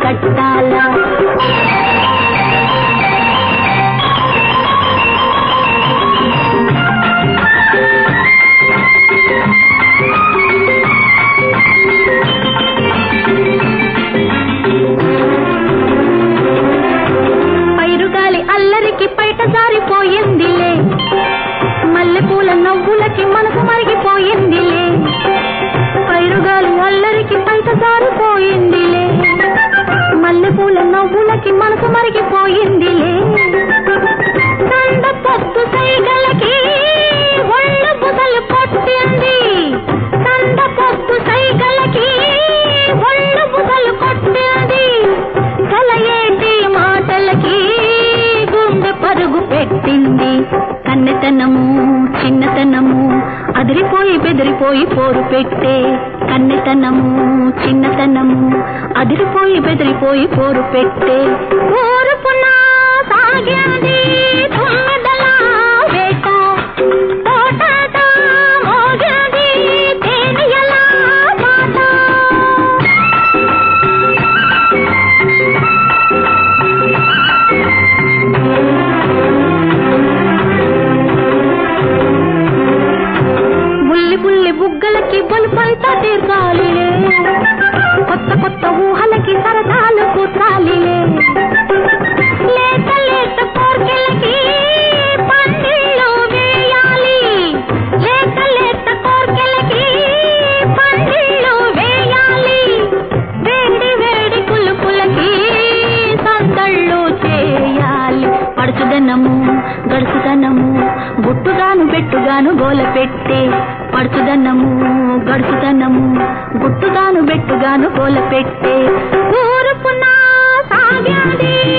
కట్టాలా పైరుగాలి అల్లరికి పైట జారిపోయిందిలే మల్లెపూల నవ్వులకి మనసు మరిగిపోయిందిలే పైరుగాలి అల్లరికి పైట జారిపోయిందిలే మల్లెపూల నవ్వులకి మనసు మరిగిపోయిందిలే కంద పొత్తు సైగలకి ఒళ్ళు బుదలు కొట్టింది కంద పొత్తు సైగలకి ఒళ్ళు బుదలు కొట్టింది కలయేటి మాటలకి గుండె పరుగు పెట్టింది కన్నెతనము చిన్నతనము అదిరిపోయి బెదిరిపోయి పోరు పెట్టే కన్నెతనము చిన్నతనము అదిరిపోయి బెదిరిపోయి పోరు పెట్టే ఊరుపున సాగింది తుమ్మెదల వేట తోటట మోగింది తేనియల పాట బుల్లి బుల్లి బుగ్గలకి బలుపంతా తీర్చాలిలే కొత్త కొత్త ఊహలకి సరదాలు కూర్చాలిలే లేత లేత కోర్కెలకి పందిళ్ళు వేయాలి లేత లేత కోర్కెలకి పందిళ్ళు వేయాలి వేడి వేడి కులుపులకి సందళ్ళు చేయాలి పడుచుదనము గడుచుదనము గుట్టుగాను పెట్టుగాను గోల పెట్టే పడుచుదనము గడుచుదనము గుట్టుగాను బెట్టుగాను గోల పెట్టే ఊరుపున సాగాది